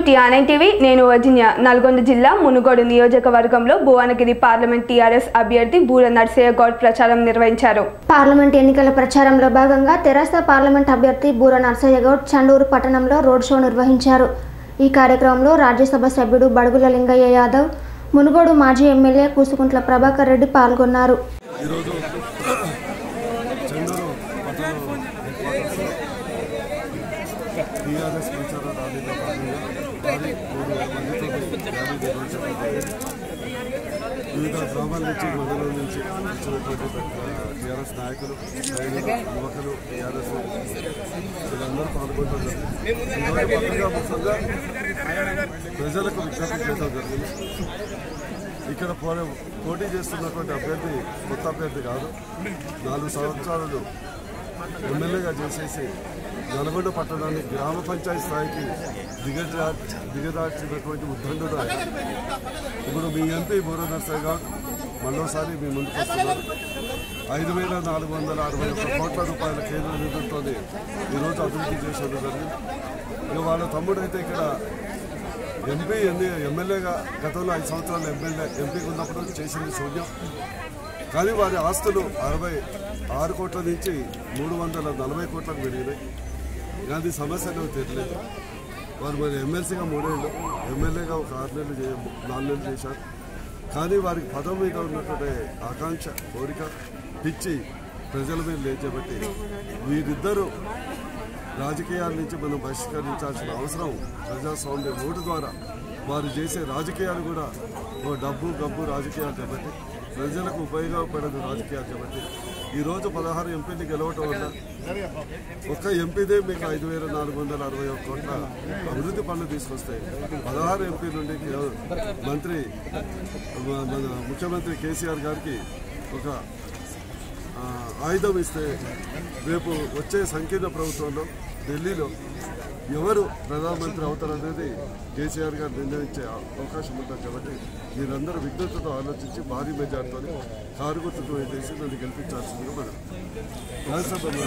TRN TV నేను Virginia Nalgonda జిల్లా మునుగోడు నియోజకవర్గంలో భువనగిరి పార్లమెంట్ టీఆర్ఎస్ అభ్యర్థి బూర నర్సయ్య గౌడ్ ప్రచారం నిర్వహించారు పార్లమెంట్ ఎన్నికల ప్రచారంలో భాగంగా తెరాస పార్లమెంట్ అభ్యర్థి బూర నర్సయ్య గౌడ్ చండూరు పట్టణంలో రోడ్ షో నిర్వహించారు ఈ కార్యక్రమంలో రాజ్యసభ సభ్యుడు బడుగుల లింగయ్య యాదవ్ మునుగోడు మాజీ ఎమ్మెల్యే కూసుకుంట్ల ప్రభాకర్ రెడ్డి పాల్గొన్నారు ఈరోజు చెన్నూరు పట్టణంలో టీఆర్ఎస్ ప్రచార ర్యాలీలో భాగంగా భారీ మూడు వేల మందితో ర్యాలీ నిర్వహించడం జరిగింది. వివిధ గ్రామాల నుంచి మండలం నుంచి వచ్చినటువంటి టీఆర్ఎస్ నాయకులు రైతులు యువకులు టీఆర్ఎస్ వీళ్ళందరూ పాల్గొంటారు ఈరోజు పత్రికా ముఖ్యంగా ప్రజలకు విజ్ఞప్తి చేయడం జరిగింది ఇక్కడ పోటీ పోటీ చేస్తున్నటువంటి అభ్యర్థి కొత్త అభ్యర్థి కాదు నాలుగు సంవత్సరాలు ఎమ్మెల్యేగా చేసేసి నల్గొండ పట్టణాన్ని గ్రామ పంచాయతీ స్థాయికి దిగజా దిగదార్చినటువంటి ఉద్దండుడు ఆయన ఇప్పుడు మీ ఎంపీ బూర నర్సయ్య గారు మరోసారి మీ ముందుకు వస్తున్నారు ఐదు వేల నాలుగు వందల అరవై ఒక్క కోట్ల రూపాయల కేంద్ర నిధులతో ఈరోజు అభివృద్ధి చేసేది జరిగింది ఇక వాళ్ళ తమ్ముడైతే ఇక్కడ ఎంపీ ఎన్ని ఎమ్మెల్యేగా గతంలో ఐదు సంవత్సరాలు ఎమ్మెల్యే ఎంపీగా ఉన్నప్పుడు చేసింది శూన్యం కానీ వారి ఆస్తులు అరవై ఆరు కోట్ల నుంచి మూడు వందల నలభై కోట్లకు పెరిగినాయి కానీ సమస్యలు తెలియలేదు వారు మరి ఎమ్మెల్సీగా మూడేళ్ళు ఎమ్మెల్యేగా ఒక ఆరు నెలలు చే నాలుగు నెలలు చేశారు కానీ వారికి పదం మీద ఉన్నటువంటి ఆకాంక్ష కోరిక పిచ్చి ప్రజల మీద లేచేబట్టి వీరిద్దరూ రాజకీయాల నుంచి మనం బహిష్కరించాల్సిన అవసరం ప్రజాస్వామ్య ఓటు ద్వారా వారు చేసే రాజకీయాలు కూడా ఓ డబ్బు గబ్బు రాజకీయాలు కాబట్టి ప్రజలకు ఉపయోగపడదు రాజకీయాలు కాబట్టి ఈరోజు పదహారు ఎంపీలు గెలవటం వల్ల ఒక్క ఎంపీదే మీకు ఐదు వేల నాలుగు వందల అరవై ఒక్క కోట్ల అభివృద్ధి పనులు తీసుకొస్తాయి పదహారు ఎంపీ నుండి కేవలం మంత్రి మన ముఖ్యమంత్రి కేసీఆర్ గారికి ఒక ఆ, ఆయుధం ఇస్తే రేపు వచ్చే సంకీర్ణ ప్రభుత్వంలో ఢిల్లీలో ఎవరు ప్రధానమంత్రి అవుతారనేది కేసీఆర్ గారు నిర్ణయించే అవకాశం ఉంటుంది కాబట్టి మీరందరూ విఘ్నతతో ఆలోచించి భారీ మెజార్టీతో కారు గుర్తుకు వేసి నన్ను గెలిపించాల్సిందిగా మనం రాజ్యసభలో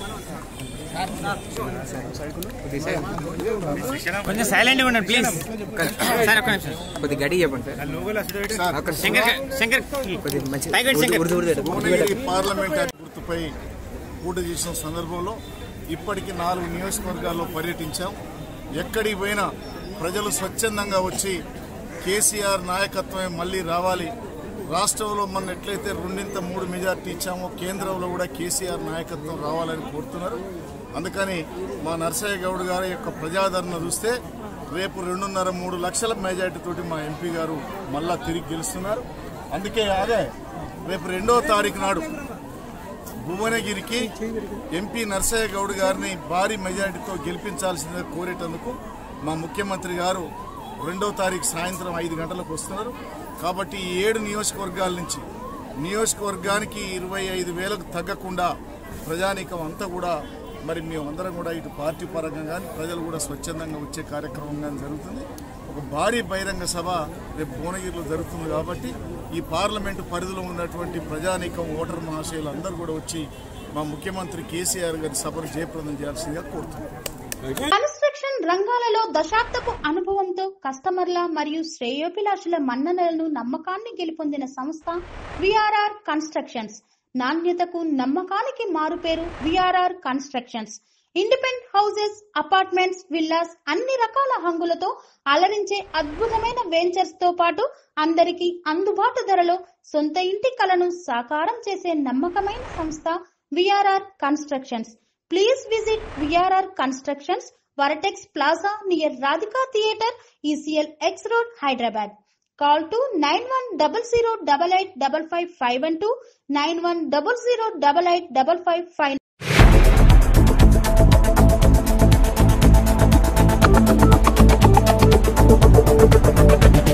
కొంచెం సైలెంట్గా ఉండండి ప్లీజ్ సార్ ఒక్క నిమిషం కొద్దిగా గట్టి చెప్పండి సార్ ఒక్క శంకర్ శంకర్ కొద్దిగా మంచి పైకి శంకర్ ఉర్దు ఉర్దు భువనగిరి పార్లమెంట్ గుర్తుపై పోటీ చేసిన సందర్భంలో ఇప్పటికి నాలుగు నియోజకవర్గాల్లో పర్యటించాం ఎక్కడికి పోయినా ప్రజలు స్వచ్ఛందంగా వచ్చి కేసీఆర్ నాయకత్వమే మళ్ళీ రావాలి రాష్ట్రంలో మన ఎట్లయితే రెండింత మూడు మెజార్టీ ఇచ్చామో కేంద్రంలో కూడా కేసీఆర్ నాయకత్వం రావాలని కోరుతున్నారు అందుకని మా నర్సయ్య గౌడ్ గారి యొక్క ప్రజాదరణ చూస్తే రేపు రెండున్నర మూడు లక్షల మెజార్టీ తోటి మా ఎంపీ గారు మళ్ళా తిరిగి గెలుస్తున్నారు అందుకే అదే రేపు రెండవ తారీఖు నాడు భువనగిరికి ఎంపీ నర్సయ్య గౌడ్ గారిని భారీ మెజారిటీతో గెలిపించాల్సిందిగా కోరేటందుకు మా ముఖ్యమంత్రి గారు రెండవ తారీఖు సాయంత్రం ఐదు గంటలకు వస్తున్నారు కాబట్టి ఈ ఏడు నియోజకవర్గాల నుంచి నియోజకవర్గానికి ఇరవై ఐదు వేలకు తగ్గకుండా ప్రజానీకం అంతా కూడా మరి మేమందరం కూడా ఇటు పార్టీ పరంగా కానీ ప్రజలు కూడా స్వచ్ఛందంగా వచ్చే కార్యక్రమం కానీ జరుగుతుంది ఒక భారీ బహిరంగ సభ రేపు భువనగిరిలో జరుగుతుంది కాబట్టి ఈ పార్లమెంటు పరిధిలో ఉన్నటువంటి ప్రజానీకం ఓటర్ మహాశయులు అందరూ కూడా వచ్చి మా ముఖ్యమంత్రి కేసీఆర్ గారి సభను జయప్రదం చేయాల్సిందిగా కోరుతున్నాం కన్స్ట్రక్షన్ రంగాలలో దశాబ్దపు అనుభవంతో కస్టమర్ల మరియు శ్రేయోభిలాషుల మన్ననలను నమ్మకాన్ని గెలుపొందిన సంస్థ విఆర్ఆర్ కన్స్ట్రక్షన్స్ నాణ్యతకు నమ్మకానికి మారుపేరు VRR constructions independent houses apartments villas అన్ని రకాల హంగులతో అలరించే అద్భుతమైన వెంచర్స్ తో పాటు అందరికీ అందుబాటు ధరలో సొంత ఇంటి కలను సాకారం చేసే నమ్మకమైన సంస్థ VRR constructions please visit VRR constructions vertex plaza near Radhika theatre ECL X road Hyderabad call to nine one double zero double eight double five five one two nine one double zero double eight double five five